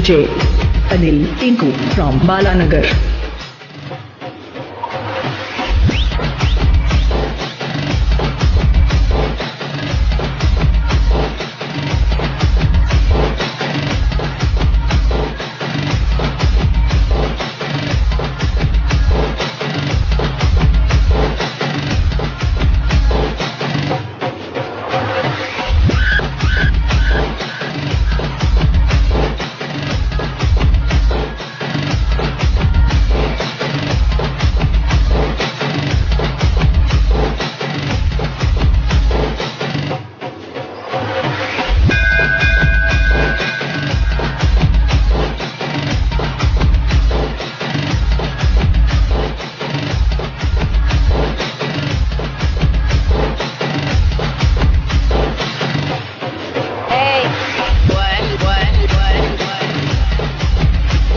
DJ Anil Tinku from Balanagar. Hey, what, what, what, what?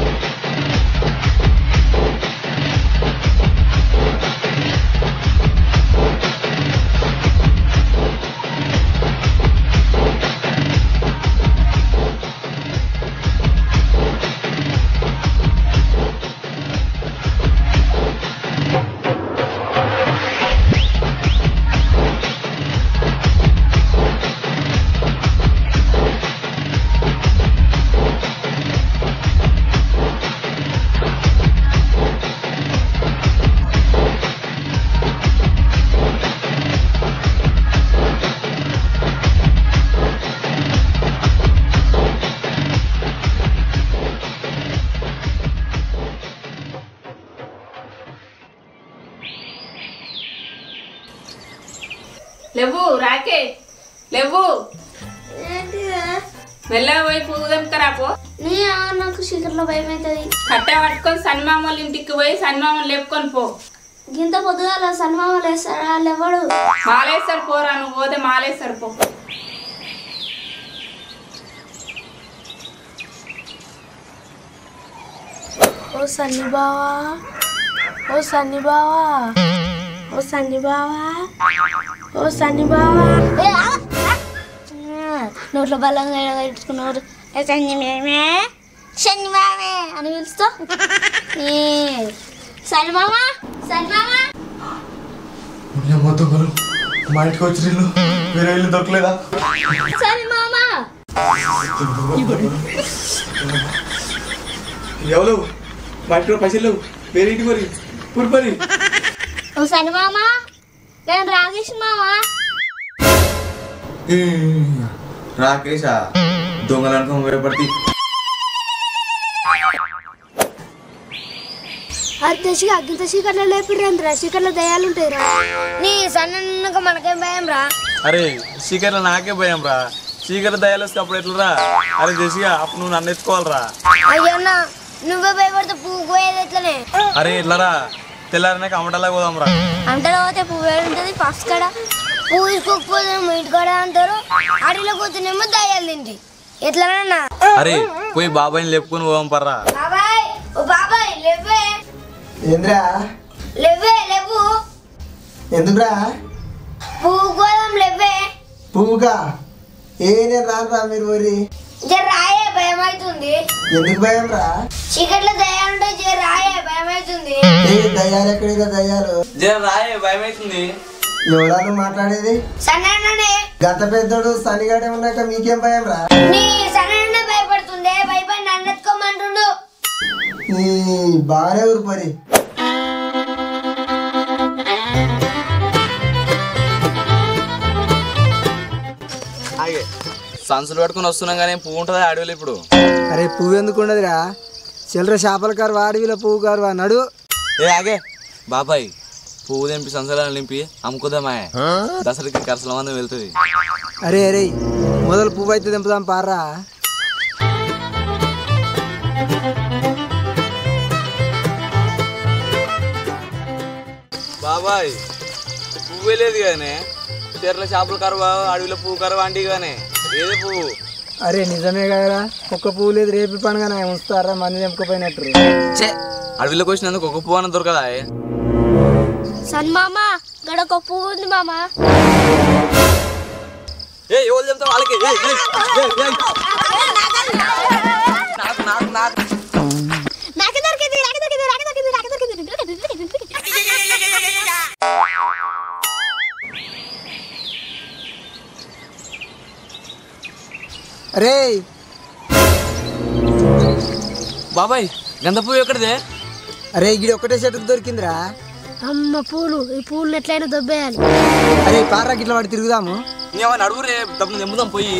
లేవు రాకే లేవు మెల్లగా పోయి పువ్వు తెంపుకరాపో నీ ఆ నాకు శీఘ్రంలో భయం అవుతుంది కట్ట పట్టుకొని సన్మామూల ఇంటికి పోయి సన్మామూలు లేపుకొని పో గింత పొద్దుగాల సన్మామ లేస్తాడా లేవడు మాలేస్తారు పోరా నువ్వు పోతే మాలేస్తారు పో ఓ సన్ని బావా ఓ సన్ని బావా ఓ సన్ని బావా ఓ సన్ని బావా నోట్లో బలంగా ఇట్టుకున్నారు సన్ని మేమే సన్ని మామే అని పిలుస్తా సన్ని మామ సన్ని మామ మొత్తం గురు మా ఇంటికి వచ్చి నీళ్ళు వేరే ఇల్లు దొరకలేదా సన్ని మామ ఎవరు మా ఇంటిలో పైసలు లేవు వేరే ఇంటికి మరి పూరి పని ఓ సన్ని మామ నేను రాకేష్ మామ రాకేశా దొంగలనుకో భయపడి అది అగ్గిత చీకట్లో లేపిర్రేంద్రా చీకట్లో దయాలు ఉంటాయి రా నీ సన్న మనకేం భయం రా అరే చీకట్లో నాకే భయం రా చీకటి దయాలు వస్తే అప్పుడు ఎట్లరా అరే చేసిగా అప్పుడు నువ్వు నన్ను ఎత్తుకోవాలరా అయ్యన్న నువ్వే భయపడితే పువ్వు పోయేది ఎట్లనే అరే ఎట్లరా తెల్లారినాక అమ్మటలా పోదాం రా అంతలో పోతే పువ్వు ఉంటుంది ఫస్ట్ కాడ పువ్వు తీసుకోకపోతే మీ ఇంటి కాడ అంటారు అడవిలో పోతేనేమో దయ్యాలు తింటాయి ఎట్లనన్నా అరే పోయి బాబాయ్ని లేపుకొని పోదాం పర్రా బాబాయ్ ఓ బాబాయ్ లేవే ఏంద్రా లేవే లేవు ఎందుకురా పువ్వు కోదాం లేవే పువ్వుగా ఏ నేను రాను రా మీరు ఊరి జర రాయే భయం అవుతుంది ఎందుకు భయం రా చీకట్లో దయ్యాలు ఉంటే జర రాయే భయం అవుతుంది ఏ దయ్యాలు ఎక్కడిగా దయ్యాలు జర రాయే భయం అవుతుంది ఎవరా నువ్వు మాట్లాడేది సన్ననే గత పెద్దోడు సనిగాడే ఉన్నాక మీకేం భయం రా నీ సన్ననే భయపడుతుంది భయపడి నన్ను ఎత్తుకోమంటుండు ఈ బాగానే ఊరు పరి ఆగే సంచులు పట్టుకొని వస్తున్నాం కానీ పువ్వు ఉంటుందా అడవిలో ఇప్పుడు అరే పువ్వు ఎందుకు ఉండదురా చిల్లర చేపల కారు వాడివిలో పువ్వు కారు వా నడు ఏ ఆగే బాబాయ్ పువ్వు తెంపి సంచులను నింపి అమ్ముకుందామా దసరాకి కరసల మంది వెళ్తుంది అరే అరే మొదలు పువ్వు అయితే దింపుదాం పారా బాబాయ్ పువ్వే లేదు కానీ చీరల చేపల కరువ అడవిలో పువ్వు కరువ అంటే కానీ ఏది పువ్వు అరే నిజమే కదరా ఒక్క పువ్వు లేదు రేపు పండుగ నా ఉంచుతారా మంది తెంపుకపోయినట్టు చే అడవిలోకి వచ్చినందుకు ఒక పువ్వు అన్న దొరకదా సన్ మామ గడ ఒక పువ్వు ఉంది మామ ఏ ఎవరు చెప్తా వాళ్ళకి ఏయ్, ఏయ్, ఏయ్, ఏయ్. నాకు నాకు నాకు నాకే దొరికింది నాకే దొరికింది నాకే దొరికింది నాకే దొరికింది నాకే దొరికింది అరే బాబాయ్ గంధ పువ్వు ఎక్కడిదే అరే గిడి ఒకటే చెట్టుకు దొరికిందిరా అమ్మ పూలు ఈ పూలు ఎట్లయినా దొబ్బేయాలి అరే పారా గిట్ల వాడి తిరుగుదాము నీవని అడుగు రే తప్పని తెంపుదాం పోయి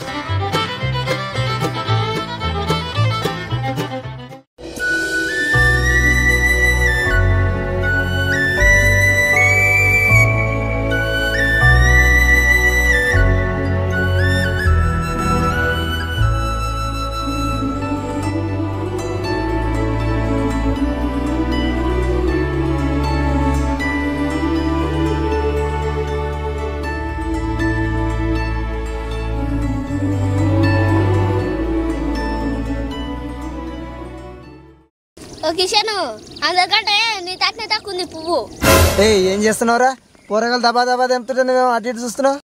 ఓ కిషను అందరికంటే నీ తక్కువ తక్కువ ఉంది పువ్వు ఏ ఏం చేస్తున్నావురా కూరగాయలు దబా దబా తెంపుతుంటే నువ్వు అటు ఇటు చూస్తున్నావు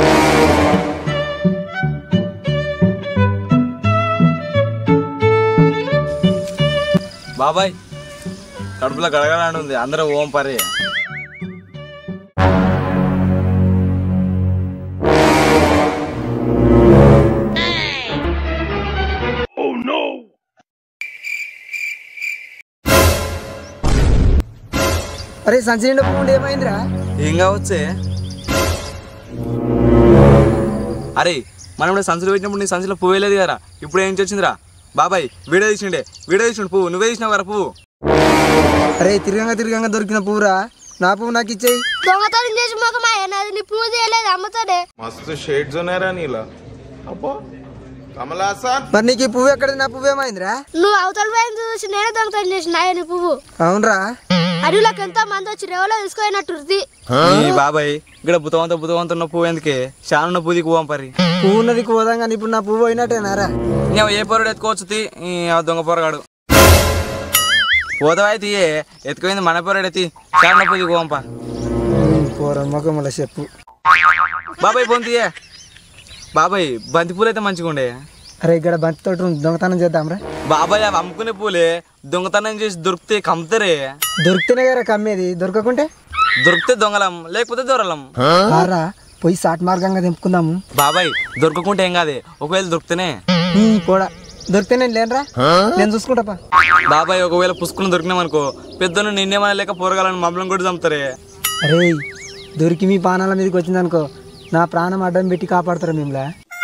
బాబాయ్ కడుపులో గడగడాని ఉంది అందరూ ఓం పరే అరే సంచి నిండా పువ్వు ఏమైందిరా ఏం కావచ్చే అరే మనం ఇప్పుడు సంచులు పెట్టినప్పుడు నీ సంచులో పువ్వు వేయలేదు కదా ఇప్పుడు ఏం వచ్చిందిరా బాబాయ్ వీడియో తీసిండే వీడియో తీసిండు పువ్వు నువ్వే తీసినావు కదా పువ్వు అరే తిరగంగా తిరగంగా దొరికిన పువ్వురా నా పువ్వు నాకు ఇచ్చేయి దొంగతో చేసి మొక్క మా నాది నీ పువ్వు తీయలేదు అమ్మతోనే मस्त शेड्स ఉన్నాయరా నీలా అబ్బో కమలాసన్ మరి నీకు ఈ పువ్వు ఎక్కడిది నా పువ్వు ఏమైందిరా నువ్వు అవతల పోయింది చూసి నేనే దొంగతో చేసిన నాయ నీ పువ్వు అవునరా అడవిలోకి ఎంతో మంది వచ్చి రేవలో తీసుకుపోయినట్టు ఈ బాబాయ్ ఇక్కడ బుతవంత బుతవంత ఉన్న పువ్వు ఎందుకే చాలా ఉన్న పువ్వుకి పువ్వు పంపరి పువ్వు ఉన్నది పోదాం కానీ ఇప్పుడు నా పువ్వు అయినట్టేనారా నువ్వు ఏ పొరడు ఎత్తుకోవచ్చు తీ ఈ ఆ దొంగ పొరగాడు పోతావా తీయే ఎత్తుకుపోయింది మన పొరడు ఎత్తి చాలా ఉన్న పువ్వుకి పువ్వు పంప పోరా మొక్కముల చెప్పు బాబాయ్ పొంతియే బాబాయ్ బంతి పూలు అయితే మంచిగా ఉండే అరే ఇక్కడ బంతి తోట ఉంది, దొంగతనం చేద్దాంరా బాబాయ్ అవి అమ్ముకునే పూలే దొంగతనం చేసి దొరికితే కమ్ముతారే దొరికితేనే కదా కమ్మేది దొరకకుంటే దొరికితే దొంగలం లేకపోతే దొరలం ఆరా పోయి సాట్ మార్గంగా తెంపుకుందాము బాబాయ్ దొరకకుంటే ఏం కాదే ఒకవేళ దొరికితేనే ఉమ్, పోడా దొరికితే నేను లేనరా నేను చూసుకుంటాపా బాబాయ్ ఒకవేళ పుసుకుని దొరికినామనుకో పెద్దలు నిన్నేమన్నా లేక పోరగాలని మమ్మల్ని కూడా చంపుతారే అరే దొరికి మీ పానాల మీదకి వచ్చిందనుకో నా ప్రాణం అడ్డం పెట్టి కాపాడుతారా మిమ్మల్ని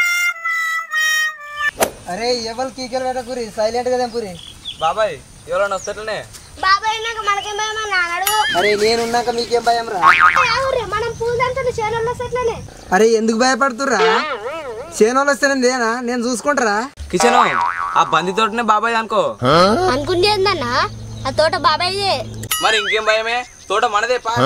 అరే ఎవరు కీకలు పెట్టకూరి సైలెంట్ గా తెంపురి బాబాయ్ ఎవరైనా వస్తేనే బాబాయ్ నాకు మనకేం భయం అని అన్నాడు అరే నేనున్నాక మీకేం భయం రా ఆగుర్రే, మనం పూలు దంతున్న చేనుల్లో సెట్లనే అరే ఎందుకు భయపడుతుర్రా చేనోళ్ళు వస్తేనే నేనా నేను చూసుకుంటారా కిచెన్ ఆ బంది తోటనే బాబాయ్ అనుకో అనుకుంటే ఏందన్నా ఆ తోట బాబాయ్దే మరి ఇంకేం భయమే తోట మనదే పా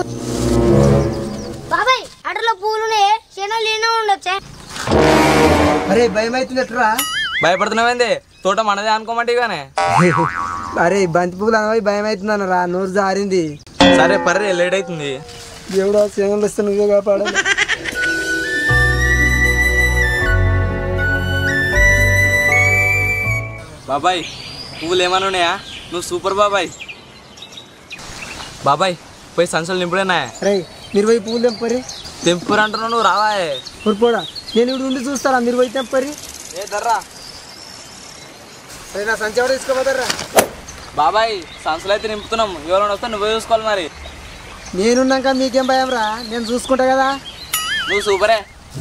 బాబాయ్ అడలో పూలునే చేనులు ఈయన ఉండొచ్చే అరే భయం అవుతుంది ఎట్రా భయపడుతున్నావేంది తోట మనదే అనుకోమంటే కానీ అరే బంతి పువ్వులు అనవి భయం అవుతుంది అన్నరా నోరు జారింది సరే పర్రే లేట్ అవుతుంది దేవుడా చేనులు వస్తే నువ్వే కాపాడాలి బాబాయ్ పువ్వులు ఏమైనా ఉన్నాయా నువ్వు సూపర్ బాబాయ్ బాబాయ్ పోయి సంచులు నింపుడేనా అరే మీరు పోయి పువ్వులు తెంపరి తెంపురు అంటున్నావు నువ్వు రావాయే ఊరుకోడా నేను ఇప్పుడు ఉండి చూస్తారా మీరు పోయి తెంపరి ఏ దర్రా అరే నా సంచి ఎవరు తీసుకోపోతారా బాబాయ్ సంచులు అయితే నింపుతున్నాం ఎవరైనా వస్తే నువ్వే చూసుకోవాలి మరి నేనున్నాక మీకేం భయం రా నేను చూసుకుంటా కదా నువ్వు సూపరే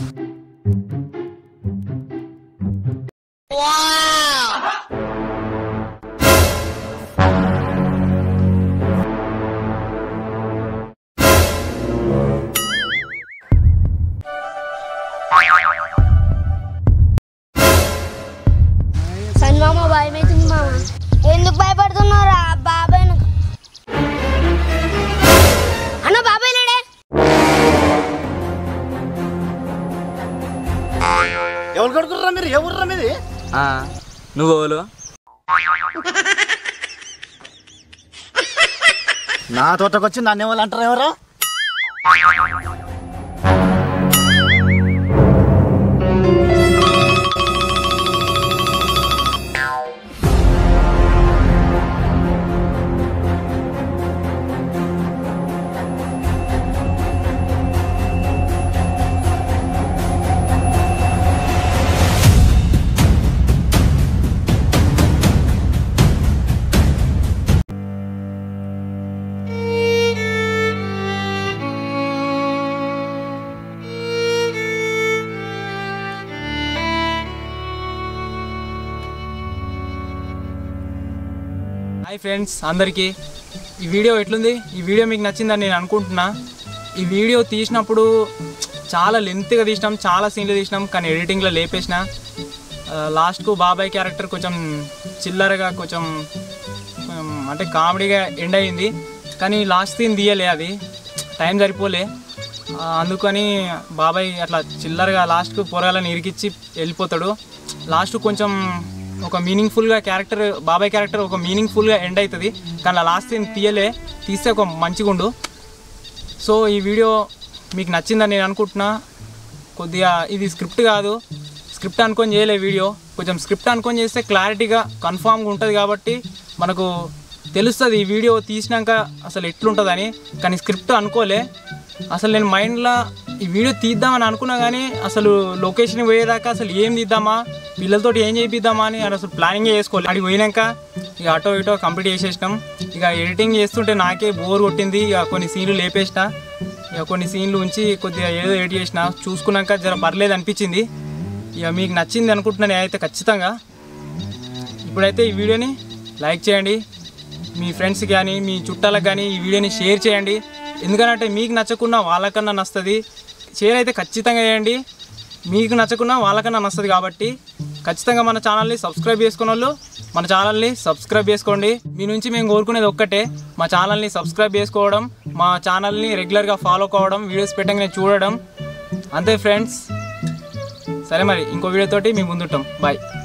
సన్ మామ భయం అవుతుంది మామ ఎందుకు భయపడుతున్నారా బాబాయ్ అన్న బాబాయ్ లేడే ఎవరు కడుకుర్రా మీరు ఎవర్రా మీది ఆ, నువ్వు ఎవరు నా తోటకు వచ్చి నన్ను ఎవరు అంటారు ఎవరా హాయ్ ఫ్రెండ్స్ అందరికీ ఈ వీడియో ఎట్లుంది ఈ వీడియో మీకు నచ్చిందని నేను అనుకుంటున్నా ఈ వీడియో తీసినప్పుడు చాలా లెంత్గా తీసినాం చాలా సీన్లు తీసినాం కానీ ఎడిటింగ్లో లేపేసిన ఆ, లాస్ట్కు బాబాయ్ క్యారెక్టర్ కొంచెం చిల్లరగా కొంచెం కొంచెం అంటే కామెడీగా ఎండ్ అయింది కానీ లాస్ట్ సీన్ తీయలే అది టైం సరిపోలే ఆ, అందుకని బాబాయ్ అట్లా చిల్లరగా లాస్ట్కు పొరగాలని ఇరికిచ్చి వెళ్ళిపోతాడు లాస్ట్ కొంచెం ఒక మీనింగ్ఫుల్గా క్యారెక్టర్ బాబాయ్ క్యారెక్టర్ ఒక మీనింగ్ఫుల్గా ఎండ్ అవుతుంది కానీ ఆ లాస్ట్ సీన్ తీయలే తీస్తే ఒక మంచిగుండు సో ఈ వీడియో మీకు నచ్చిందని నేను అనుకుంటున్నా కొద్దిగా ఇది స్క్రిప్ట్ కాదు స్క్రిప్ట్ అనుకొని చేయలే వీడియో కొంచెం స్క్రిప్ట్ అనుకొని చేస్తే క్లారిటీగా కన్ఫామ్గా ఉంటుంది కాబట్టి మనకు తెలుస్తుంది ఈ వీడియో తీసినాక అసలు ఎట్లుంటుందని కానీ స్క్రిప్ట్ అనుకోలే అసలు నేను మైండ్లో ఈ వీడియో తీద్దామని అనుకున్నా కానీ అసలు లొకేషన్ పోయేదాకా అసలు ఏం తీద్దామా పిల్లలతోటి ఏం చేయిద్దామా అని అసలు ప్లానింగ్ చేసుకోవాలి అడిగి పోయినాక ఇక అటో ఇటో కంప్లీట్ చేసేసినాం ఇక ఎడిటింగ్ చేస్తుంటే నాకే బోర్ కొట్టింది ఇక కొన్ని సీన్లు లేపేసిన ఇక కొన్ని సీన్లు ఉంచి కొద్దిగా ఏదో ఎడిట్ చేసిన చూసుకున్నాక జర పర్లేదు అనిపించింది ఇక మీకు నచ్చింది అనుకుంటున్నాను అయితే ఖచ్చితంగా ఇప్పుడైతే ఈ వీడియోని లైక్ చేయండి మీ ఫ్రెండ్స్ కానీ మీ చుట్టాలకు కానీ ఈ వీడియోని షేర్ చేయండి ఎందుకంటే మీకు నచ్చకుండా వాళ్ళకన్నా నస్తుంది షేర్ అయితే ఖచ్చితంగా చేయండి మీకు నచ్చకుండా వాళ్ళకన్నా నస్తుంది కాబట్టి ఖచ్చితంగా మన ఛానల్ని సబ్స్క్రైబ్ చేసుకున్న వాళ్ళు మన ఛానల్ని సబ్స్క్రైబ్ చేసుకోండి మీ నుంచి మేము కోరుకునేది ఒక్కటే మా ఛానల్ని సబ్స్క్రైబ్ చేసుకోవడం మా ఛానల్ని రెగ్యులర్గా ఫాలో కావడం వీడియోస్ పెట్టగానే చూడడం అంతే ఫ్రెండ్స్ సరే మరి ఇంకో వీడియోతోటి మీ ముందుంటాం బాయ్